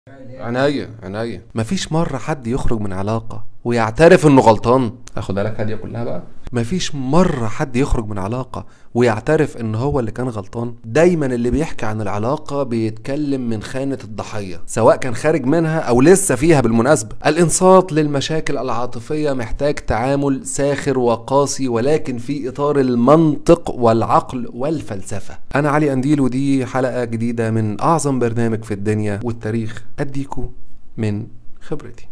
عناية عناية مفيش مرة حد يخرج من علاقة ويعترف انه غلطان اخدها لك هادية كلها بقى مفيش مرة حد يخرج من علاقة ويعترف ان هو اللي كان غلطان دايما اللي بيحكي عن العلاقة بيتكلم من خانة الضحية سواء كان خارج منها او لسه فيها بالمناسبة الانصات للمشاكل العاطفية محتاج تعامل ساخر وقاسي ولكن في اطار المنطق والعقل والفلسفة انا علي انديل ودي حلقة جديدة من اعظم برنامج في الدنيا والتاريخ اديكوا من خبرتي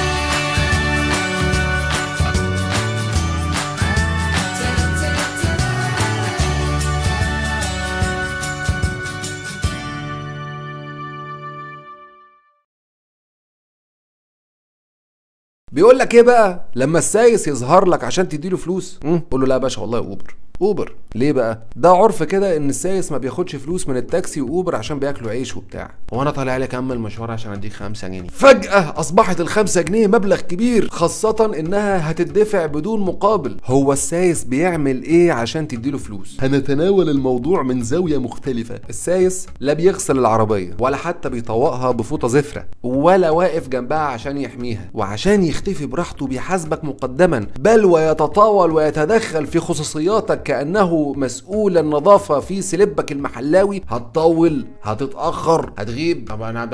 بيقول لك ايه بقى لما السايس يظهر لك عشان تديله فلوس امم قول له لا يا باشا والله اوبر اوبر ليه بقى ده عرف كده ان السايس ما بياخدش فلوس من التاكسي واوبر عشان بياكلوا عيش وبتاع وانا طالع لي اكمل مشوار عشان اديك 5 جنيه فجاه اصبحت الخمسة جنيه مبلغ كبير خاصه انها هتدفع بدون مقابل هو السايس بيعمل ايه عشان تديله فلوس هنتناول الموضوع من زاويه مختلفه السايس لا بيغسل العربيه ولا حتى بيطوقها بفوطه زفره ولا واقف جنبها عشان يحميها وعشان يختفي براحته بيحاسبك مقدما بل ويتطاول ويتدخل في خصوصياتك كانه مسؤول النظافه في سلبك المحلاوي هتطول هتتاخر هتغيب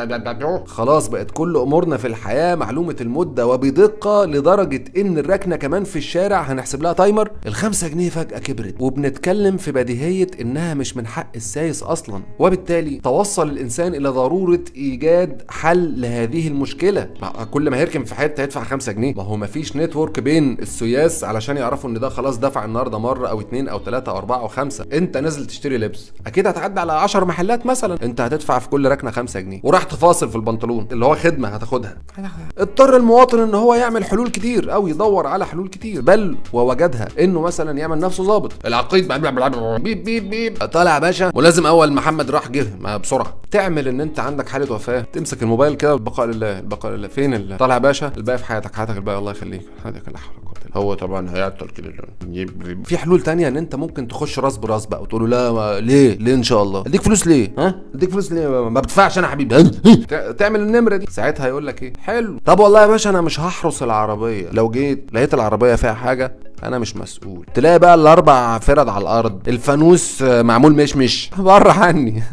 خلاص بقت كل امورنا في الحياه معلومه المده وبدقه لدرجه ان الركنه كمان في الشارع هنحسب لها تايمر الخمسة جنيه فجاه كبرت وبنتكلم في بديهيه انها مش من حق السايس اصلا وبالتالي توصل الانسان الى ضروره ايجاد حل لهذه المشكله ما كل ما هيركن في حته هيدفع 5 جنيه ما هو مفيش نتورك بين السياس علشان يعرفوا ان ده خلاص دفع النهارده مره او اتنين او تلاته او اربعه او خمسه انت نازل تشتري لبس اكيد هتعدي على 10 محلات مثلا انت هتدفع في كل ركنه 5 جنيه ورحت فاصل في البنطلون اللي هو خدمه هتاخدها اضطر المواطن ان هو يعمل حلول كتير او يدور على حلول كتير بل ووجدها انه مثلا يعمل نفسه ظابط العقيد بيب بيب بيب طالع يا باشا ولازم اول محمد راح جه ما بسرعه تعمل ان انت عندك حاله وفاه تمسك الموبايل كده البقاء لله البقاء لله فين ال- طالع يا باشا الباقي في حياتك حياتك الباقي الله يخليك حياتك لا حول ولا قوه إلا هو طبعا هيعطل كده يجيب- في حلول تانية ان انت ممكن تخش راس براس بقى وتقول له لا ما ليه ليه ان شاء الله اديك فلوس ليه ها اديك فلوس ليه ما بدفعش انا حبيبي تع- تعمل النمره دي ساعتها هيقول لك ايه حلو طب والله يا باشا انا مش هحرس العربيه لو جيت لقيت العربيه فيها حاجه انا مش مسؤول تلاقي بقى الاربع فرد على الارض الفانوس آه، معمول مشمش بره عني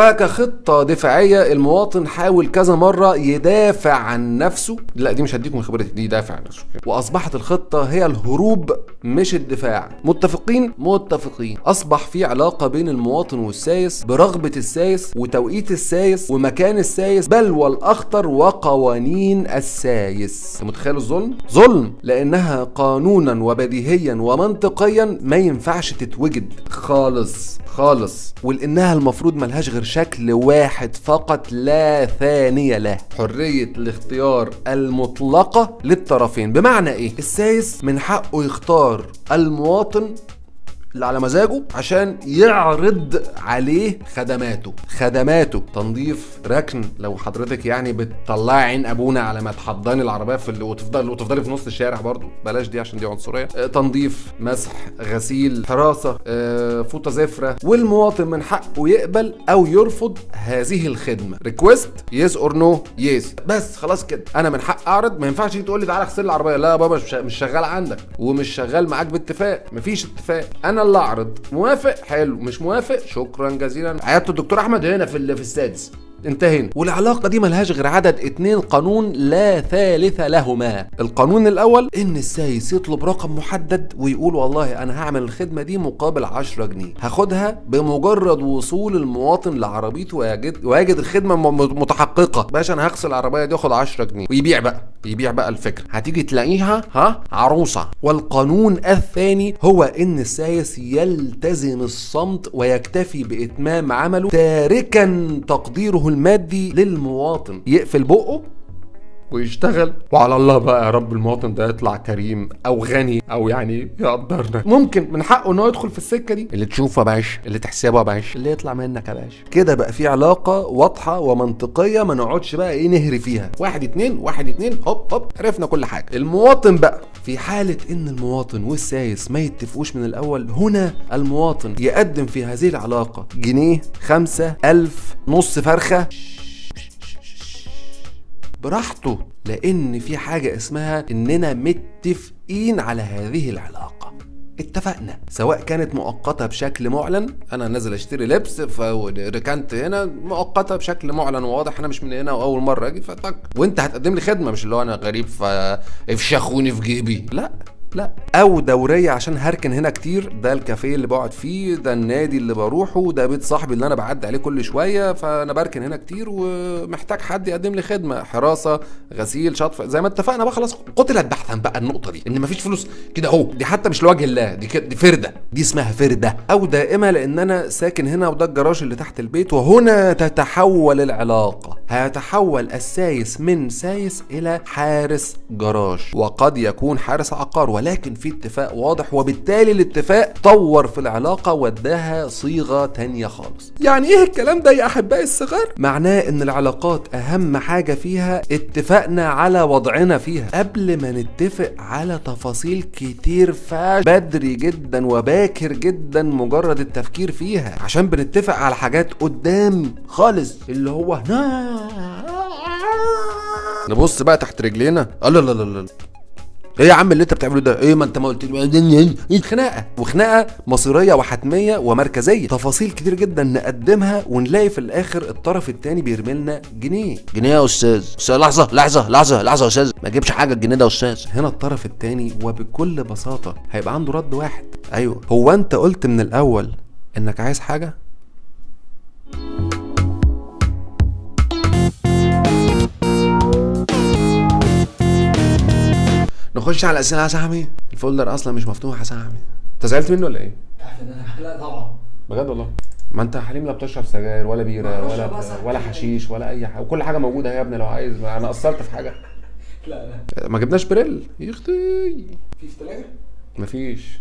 فكخطة دفاعية المواطن حاول كذا مرة يدافع عن نفسه لا دي مش هديكم من خبرتي دي دافع عن نفسه وأصبحت الخطة هي الهروب مش الدفاع متفقين متفقين أصبح في علاقة بين المواطن والسايس برغبة السايس وتوقيت السايس ومكان السايس بل والأخطر وقوانين السايس أنت متخيل الظلم؟ ظلم لأنها قانونا وبديهيا ومنطقيا ما ينفعش تتوجد خالص خالص ولانها المفروض ملهاش غير شكل واحد فقط لا ثاني له حريه الاختيار المطلقه للطرفين بمعنى ايه السايس من حقه يختار المواطن اللي على مزاجه عشان يعرض عليه خدماته خدماته تنظيف ركن لو حضرتك يعني بتطلعي عين ابونا على ما تحضني العربيه في ال... وتفضل وتفضلي في نص الشارع برضو بلاش دي عشان دي عنصريه آه، تنظيف مسح غسيل حراسه آه، فوطه زفره والمواطن من حقه يقبل او يرفض هذه الخدمه ريكويست يس اور نو يس بس خلاص كده انا من حق اعرض ما ينفعش تيجي تقول لي تعالى اغسل لي العربيه لا يا بابا مش مش شغال عندك ومش شغال معاك باتفاق مفيش اتفاق انا اللي اعرض موافق حلو مش موافق شكرا جزيلا عيادة الدكتور احمد هنا في ال- في السادس انتهينا والعلاقة دي ملهاش غير عدد اتنين قانون لا ثالث لهما القانون الاول ان السايس يطلب رقم محدد ويقول والله انا هعمل الخدمة دي مقابل 10 جنيه هاخدها بمجرد وصول المواطن لعربيته ويجد ويجد الخدمة م- م- متحققة باشا انا هغسل العربية دي واخد 10 جنيه ويبيع بقى يبيع بقى الفكرة هتيجي تلاقيها ها عروسة والقانون الثاني هو ان السايس يلتزم الصمت ويكتفي باتمام عمله تاركا تقديره المادي للمواطن يقفل بقه ويشتغل وعلى الله بقى يا رب المواطن ده يطلع كريم او غني او يعني يقدرنا ممكن من حقه ان هو يدخل في السكه دي اللي تشوفه يا باشا اللي تحسبه يا باشا اللي يطلع منك يا باشا كده بقى في علاقه واضحه ومنطقيه ما نقعدش بقى ايه نهري فيها واحد اتنين واحد اتنين هوب هوب عرفنا كل حاجه المواطن بقى في حالة إن المواطن والسايس ما يتفقوش من الأول هنا المواطن يقدم في هذه العلاقة جنيه خمسة ألف نص فرخة براحته لان في حاجه اسمها اننا متفقين على هذه العلاقه اتفقنا سواء كانت مؤقتة بشكل معلن أنا نازل أشتري لبس فركنت هنا مؤقتة بشكل معلن وواضح أنا مش من هنا وأول مرة أجي فتك وأنت هتقدم لي خدمة مش اللي هو أنا غريب فافشخوني في جيبي لا لا او دوريه عشان هركن هنا كتير ده الكافيه اللي بقعد فيه ده النادي اللي بروحه ده بيت صاحبي اللي انا بعدي عليه كل شويه فانا بركن هنا كتير ومحتاج حد يقدم لي خدمه حراسه غسيل شطف زي ما اتفقنا بقى خلاص قتلت بحثا بقى النقطه دي ان مفيش فلوس كده اهو دي حتى مش لوجه الله دي كده دي فرده دي اسمها فرده او دائمه لان انا ساكن هنا وده الجراج اللي تحت البيت وهنا تتحول العلاقه هيتحول السايس من سايس الى حارس جراج وقد يكون حارس عقار ولكن في اتفاق واضح وبالتالي الاتفاق طور في العلاقه واداها صيغه تانية خالص يعني ايه الكلام ده يا احبائي الصغار معناه ان العلاقات اهم حاجه فيها اتفقنا على وضعنا فيها قبل ما نتفق على تفاصيل كتير فاش بدري جدا وباكر جدا مجرد التفكير فيها عشان بنتفق على حاجات قدام خالص اللي هو نبص بقى تحت رجلينا الله لا لا لا ايه يا عم اللي انت بتعمله ده ايه ما انت ما قلت لي خناقه وخناقه مصيريه وحتميه ومركزيه تفاصيل كتير جدا نقدمها ونلاقي في الاخر الطرف الثاني بيرمي لنا جنيه جنيه يا استاذ استاذ لحظه لحظه لحظه لحظه يا استاذ ما تجيبش حاجه الجنيه ده يا استاذ هنا الطرف الثاني وبكل بساطه هيبقى عنده رد واحد ايوه هو انت قلت من الاول انك عايز حاجه نخش على الاسئله يا صاحبي الفولدر اصلا مش مفتوح يا صاحبي انت زعلت منه ولا ايه عارف ان انا لا طبعا بجد والله ما انت يا حليم لا بتشرب سجاير ولا بيره ما ولا بشرب أصلاً. ولا حشيش ولا اي حاجه وكل حاجه موجوده يا ابني لو عايز ما انا قصرت في حاجه لا لا ما جبناش بريل يا اختي في في الثلاجه مفيش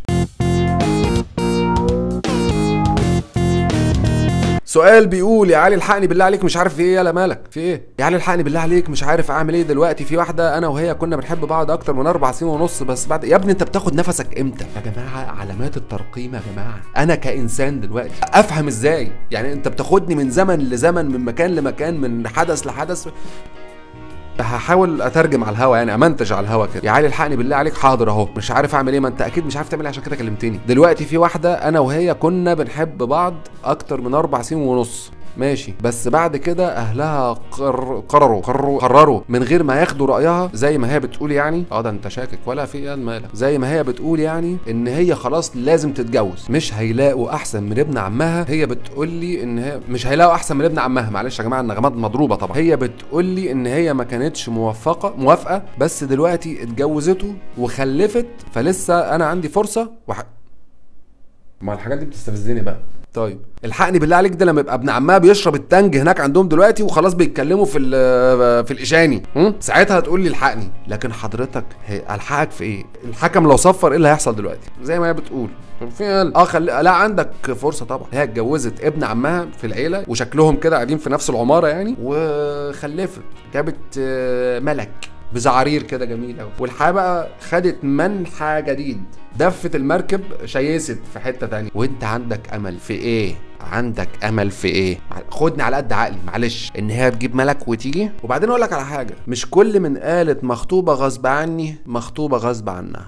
سؤال بيقول يا علي الحقني بالله عليك مش عارف في ايه يالا مالك في ايه يا علي الحقني بالله عليك مش عارف اعمل ايه دلوقتي في واحده انا وهي كنا بنحب بعض اكتر من اربع سنين ونص بس بعد يا ابني انت بتاخد نفسك امتى يا جماعه علامات الترقيم يا جماعه انا كانسان دلوقتي افهم ازاي يعني انت بتاخدني من زمن لزمن من مكان لمكان من حدث لحدث هحاول اترجم على الهوا يعني امنتج على الهوا كده يا علي الحقني بالله عليك حاضر اهو مش عارف اعمل ايه ما انت اكيد مش عارف تعمل ايه عشان كده كلمتني دلوقتي في واحده انا وهي كنا بنحب بعض اكتر من اربع سنين ونص ماشي بس بعد كده اهلها قر... قرروا قرروا قرروا من غير ما ياخدوا رايها زي ما هي بتقول يعني اه ده انت شاكك ولا في ايه مالك زي ما هي بتقول يعني ان هي خلاص لازم تتجوز مش هيلاقوا احسن من ابن عمها هي بتقول لي ان هي مش هيلاقوا احسن من ابن عمها معلش يا جماعه النغمات مضروبه طبعا هي بتقول لي ان هي ما كانتش موفقه موافقه بس دلوقتي اتجوزته وخلفت فلسه انا عندي فرصه وح... ما الحاجات دي بتستفزني بقى طيب الحقني بالله عليك ده لما يبقى ابن عمها بيشرب التانج هناك عندهم دلوقتي وخلاص بيتكلموا في ال- في الاشاني هم؟ ساعتها هتقول لي الحقني لكن حضرتك هي الحقك في ايه الحكم لو صفر ايه اللي هيحصل دلوقتي زي ما هي بتقول طب في قال اه خلي لا عندك فرصه طبعا هي اتجوزت ابن عمها في العيله وشكلهم كده قاعدين في نفس العماره يعني وخلفت جابت آه، ملك بزعارير كده جميل قوي والحياه بقى خدت منحى جديد دفت المركب شيست في حته تانية وانت عندك امل في ايه عندك امل في ايه خدني على قد عقلي معلش ان هي تجيب ملك وتيجي وبعدين اقول لك على حاجه مش كل من قالت مخطوبه غصب عني مخطوبه غصب عنها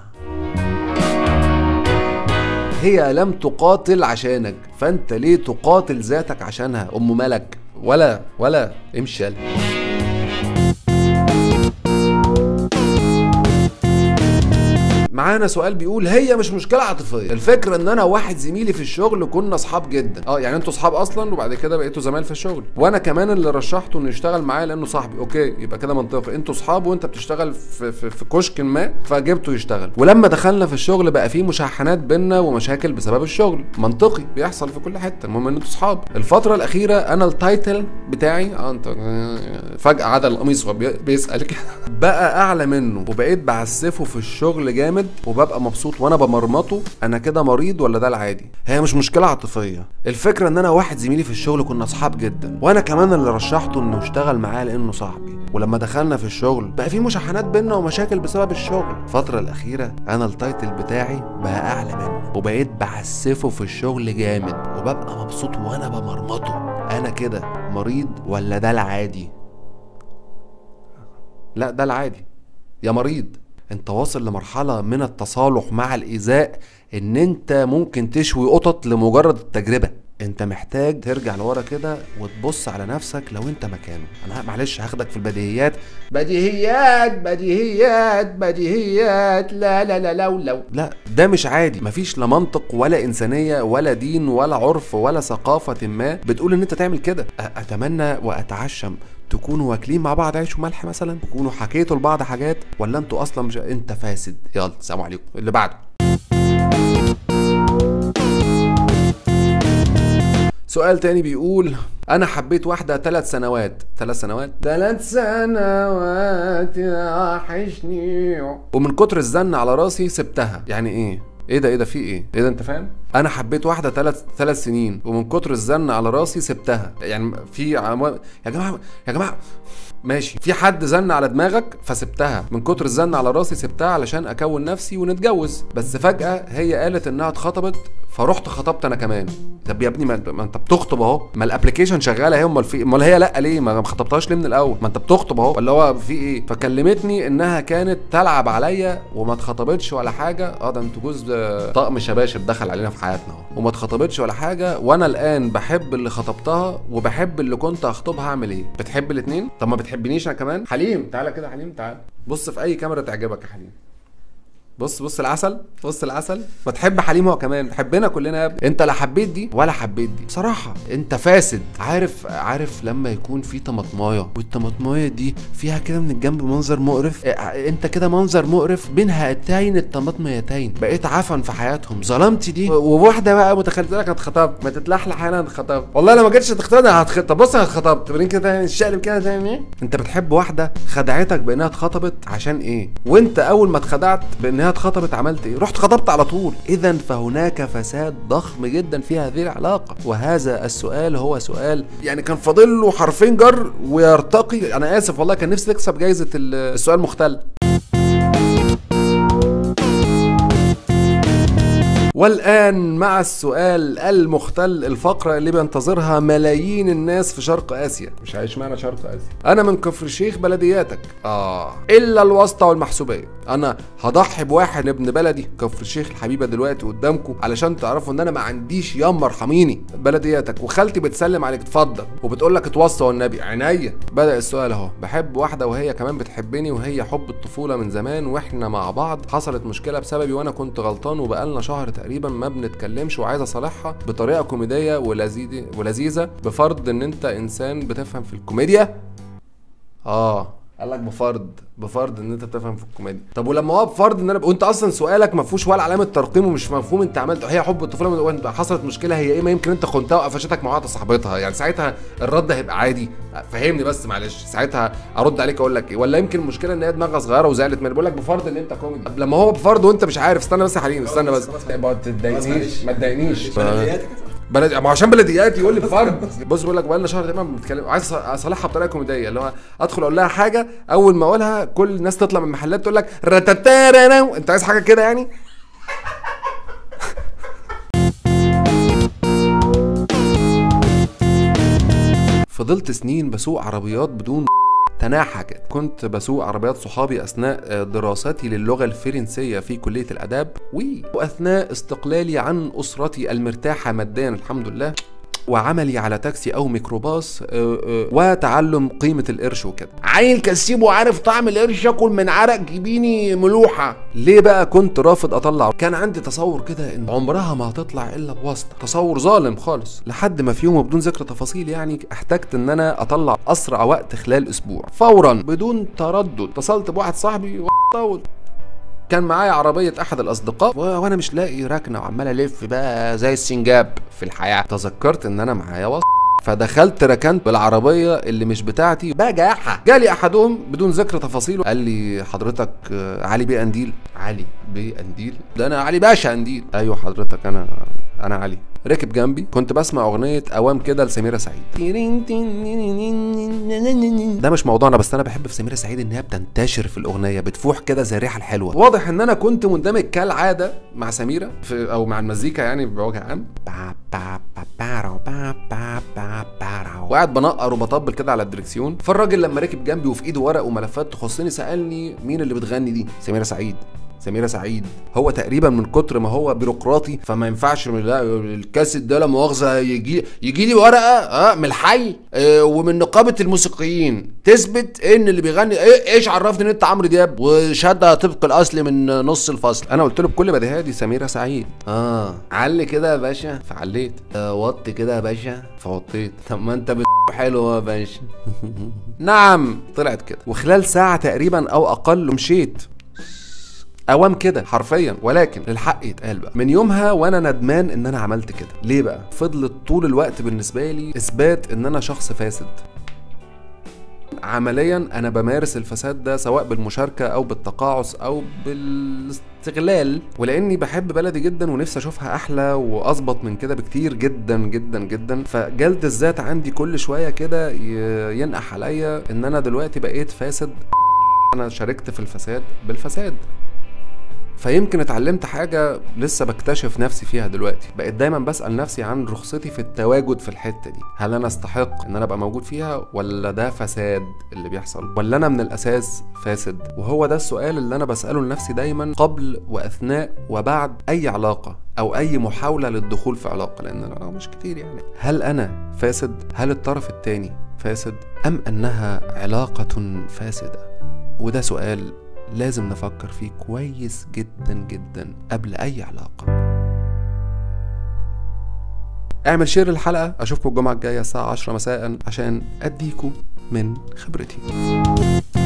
هي لم تقاتل عشانك فانت ليه تقاتل ذاتك عشانها ام ملك ولا ولا امشي يلا. معانا سؤال بيقول هي مش مشكله عاطفيه الفكره ان انا واحد زميلي في الشغل كنا اصحاب جدا اه يعني انتوا اصحاب اصلا وبعد كده بقيتوا زمايل في الشغل وانا كمان اللي رشحته انه يشتغل معايا لانه صاحبي اوكي يبقى كده منطقي انتوا اصحاب وانت بتشتغل في, في, في كشك ما فجبته يشتغل ولما دخلنا في الشغل بقى في مشاحنات بينا ومشاكل بسبب الشغل منطقي بيحصل في كل حته المهم ان انتوا اصحاب الفتره الاخيره انا التايتل بتاعي اه انت فجاه عدل القميص وبيسال كده بقى اعلى منه وبقيت بعسفه في الشغل جامد وببقى مبسوط وانا بمرمطه انا كده مريض ولا ده العادي هي مش مشكله عاطفيه الفكره ان انا واحد زميلي في الشغل كنا اصحاب جدا وانا كمان اللي رشحته انه يشتغل معايا لانه صاحبي ولما دخلنا في الشغل بقى في مشاحنات بينا ومشاكل بسبب الشغل الفتره الاخيره انا التايتل بتاعي بقى اعلى منه وبقيت بعسفه في الشغل جامد وببقى مبسوط وانا بمرمطه انا كده مريض ولا ده العادي لا ده العادي يا مريض انت واصل لمرحلة من التصالح مع الإيذاء ان انت ممكن تشوي قطط لمجرد التجربة انت محتاج ترجع لورا كده وتبص على نفسك لو انت مكانه انا معلش هاخدك في البديهيات بديهيات بديهيات بديهيات لا لا لا لو لو لا ده مش عادي مفيش لا منطق ولا انسانيه ولا دين ولا عرف ولا ثقافه ما بتقول ان انت تعمل كده أ- اتمنى واتعشم تكونوا واكلين مع بعض عيش وملح مثلا تكونوا حكيتوا لبعض حاجات ولا انتوا اصلا مش انت فاسد يلا السلام عليكم اللي بعده سؤال تاني بيقول انا حبيت واحدة ثلاث سنوات ثلاث سنوات ثلاث سنوات وحشني ومن كتر الزن على راسي سبتها يعني ايه ايه ده ايه ده في ايه ايه ده انت فاهم انا حبيت واحده ثلاث ثلاث سنين ومن كتر الزن على راسي سبتها يعني في عم... يا جماعه يا جماعه ماشي في حد زن على دماغك فسبتها من كتر الزن على راسي سبتها علشان اكون نفسي ونتجوز بس فجاه هي قالت انها اتخطبت فرحت خطبت انا كمان طب يا ابني ما, ما انت بتخطب اهو ما الابلكيشن شغاله اهي امال في امال هي لا ليه ما ما خطبتهاش ليه من الاول ما انت بتخطب اهو ولا هو في ايه فكلمتني انها كانت تلعب عليا وما اتخطبتش ولا حاجه اه ده انتوا جوز آه، طقم شباشب دخل علينا في حياتنا اهو وما اتخطبتش ولا حاجه وانا الان بحب اللي خطبتها وبحب اللي كنت هخطبها اعمل ايه بتحب الاثنين طب ما بتحبنيش انا كمان حليم تعالى كده حليم تعالى بص في اي كاميرا تعجبك يا حليم بص بص العسل بص العسل ما تحب حليم هو كمان حبنا كلنا يا ابني انت لا حبيت دي ولا حبيت دي بصراحه انت فاسد عارف عارف لما يكون في طماطمايه والطماطمايه دي فيها كده من الجنب منظر مقرف اه، انت كده منظر مقرف بين هاتين الطماطميتين بقيت عفن في حياتهم ظلمت دي وواحده بقى متخيلت لك اتخطبت ما تتلحلح انا اتخطبت والله لو ما جيتش تخطبني انا هتخطب طب بص انا اتخطبت تمرين كده تاني الشقلب كده تاني انت بتحب واحده خدعتك بانها اتخطبت عشان ايه وانت اول ما اتخدعت بانها اتخطبت عملت ايه رحت خطبت على طول اذا فهناك فساد ضخم جدا في هذه العلاقه وهذا السؤال هو سؤال يعني كان فاضل له حرفين جر ويرتقي انا اسف والله كان نفسي تكسب جايزه ال- السؤال مختل والآن مع السؤال المختل الفقرة اللي بينتظرها ملايين الناس في شرق آسيا مش عايش معنا شرق آسيا أنا من كفر الشيخ بلدياتك آه إلا الواسطة والمحسوبية أنا هضحي بواحد ابن بلدي كفر الشيخ الحبيبة دلوقتي قدامكم علشان تعرفوا إن أنا ما عنديش يما ارحميني بلدياتك وخالتي بتسلم عليك اتفضل وبتقول لك اتوصى والنبي عينيا بدأ السؤال أهو بحب واحدة وهي كمان بتحبني وهي حب الطفولة من زمان واحنا مع بعض حصلت مشكلة بسببي وانا كنت غلطان وبقالنا شهر تقريبا ما بنتكلمش وعايز اصالحها بطريقة كوميدية ولذيذة ولذيذة بفرض ان انت انسان بتفهم في الكوميديا اه قال لك بفرض بفرض ان انت بتفهم في الكوميديا طب ولما هو بفرض ان انا وانت اصلا سؤالك ما فيهوش ولا علامه ترقيم ومش مفهوم انت عملت هي حب الطفوله من- وانت حصلت مشكله هي ايه ما يمكن انت خنتها وقفشتك مع واحده صاحبتها يعني ساعتها الرد هيبقى عادي فهمني بس معلش ساعتها ارد عليك اقول لك ايه ولا يمكن المشكله ان هي دماغها صغيره وزعلت مني بقول لك بفرض ان انت كوميدي طب لما هو بفرض وانت مش عارف استنى بس يا حليم استنى بس ما تضايقنيش ما تضايقنيش بلدياتك بلد ما هو عشان بلديات يقول لي بفرض بص بقول لك بقالنا شهر تقريبا بنتكلم عايز اصالحها بطريقه كوميديه اللي هو ادخل اقول لها حاجه اول ما اقولها كل الناس تطلع من المحلات تقول لك رتتارا انت عايز حاجه كده يعني فضلت سنين بسوق عربيات بدون تناحى كده كنت بسوق عربيات صحابي اثناء آه، دراستي للغه الفرنسيه في كليه الاداب وي واثناء استقلالي عن اسرتي المرتاحه ماديا الحمد لله وعملي على تاكسي او ميكروباص آه، آه، وتعلم قيمه القرش وكده عيل كسيب وعارف طعم القرش ياكل من عرق جبيني ملوحه ليه بقى كنت رافض اطلع كان عندي تصور كده ان عمرها ما هتطلع الا بواسطه تصور ظالم خالص لحد ما في يوم وبدون ذكر تفاصيل يعني احتجت ان انا اطلع اسرع وقت خلال اسبوع فورا بدون تردد اتصلت بواحد صاحبي و- كان معايا عربية أحد الأصدقاء و... وأنا مش لاقي ركنة وعمال ألف بقى زي السنجاب في الحياة تذكرت إن أنا معايا وصل فدخلت ركنت بالعربية اللي مش بتاعتي بجاحة جالي أحدهم بدون ذكر تفاصيله قال لي حضرتك آه، علي بيه قنديل علي بيه قنديل ده أنا علي باشا قنديل أيوه حضرتك أنا أنا علي ركب جنبي كنت بسمع اغنيه اوام كده لسميره سعيد ده مش موضوعنا بس انا بحب في سميره سعيد انها بتنتشر في الاغنيه بتفوح كده زي الريحه الحلوه واضح ان انا كنت مندمج كالعاده مع سميره في او مع المزيكا يعني بوجه عام وقاعد بنقر وبطبل كده على الدركسيون فالراجل لما ركب جنبي وفي ايده ورق وملفات تخصني سالني مين اللي بتغني دي سميره سعيد سميرة سعيد هو تقريبا من كتر ما هو بيروقراطي فما ينفعش من لا الكاسيت ده لا مؤاخذه يجي يجي لي ورقه اه من الحي آه ومن نقابه الموسيقيين تثبت ان اللي بيغني إيه ايش عرفني ان انت عمرو دياب وشهاده طبق الاصل من نص الفصل انا قلت له بكل بديهيه دي سميره سعيد اه علي كده يا باشا فعليت آه وطي كده يا باشا فوطيت طب ما انت بت... حلو يا باشا نعم طلعت كده وخلال ساعه تقريبا او اقل مشيت اوام كده حرفيا ولكن للحق يتقال بقى من يومها وانا ندمان ان انا عملت كده ليه بقى فضلت طول الوقت بالنسبه لي اثبات ان انا شخص فاسد عمليا انا بمارس الفساد ده سواء بالمشاركه او بالتقاعس او بالاستغلال ولاني بحب بلدي جدا ونفسي اشوفها احلى واظبط من كده بكتير جدا جدا جدا فجلد الذات عندي كل شويه كده ي- ينقح عليا ان انا دلوقتي بقيت فاسد انا شاركت في الفساد بالفساد فيمكن اتعلمت حاجة لسه بكتشف نفسي فيها دلوقتي بقيت دايما بسأل نفسي عن رخصتي في التواجد في الحتة دي هل أنا أستحق إن أنا أبقى موجود فيها ولا ده فساد اللي بيحصل ولا أنا من الأساس فاسد وهو ده السؤال اللي أنا بسأله لنفسي دايما قبل وأثناء وبعد أي علاقة أو أي محاولة للدخول في علاقة لأن العلاقة مش كتير يعني هل أنا فاسد؟ هل الطرف التاني فاسد؟ أم أنها علاقة فاسدة؟ وده سؤال لازم نفكر فيه كويس جدا جدا قبل اي علاقه اعمل شير الحلقه اشوفكم الجمعه الجايه الساعه 10 مساء عشان اديكم من خبرتي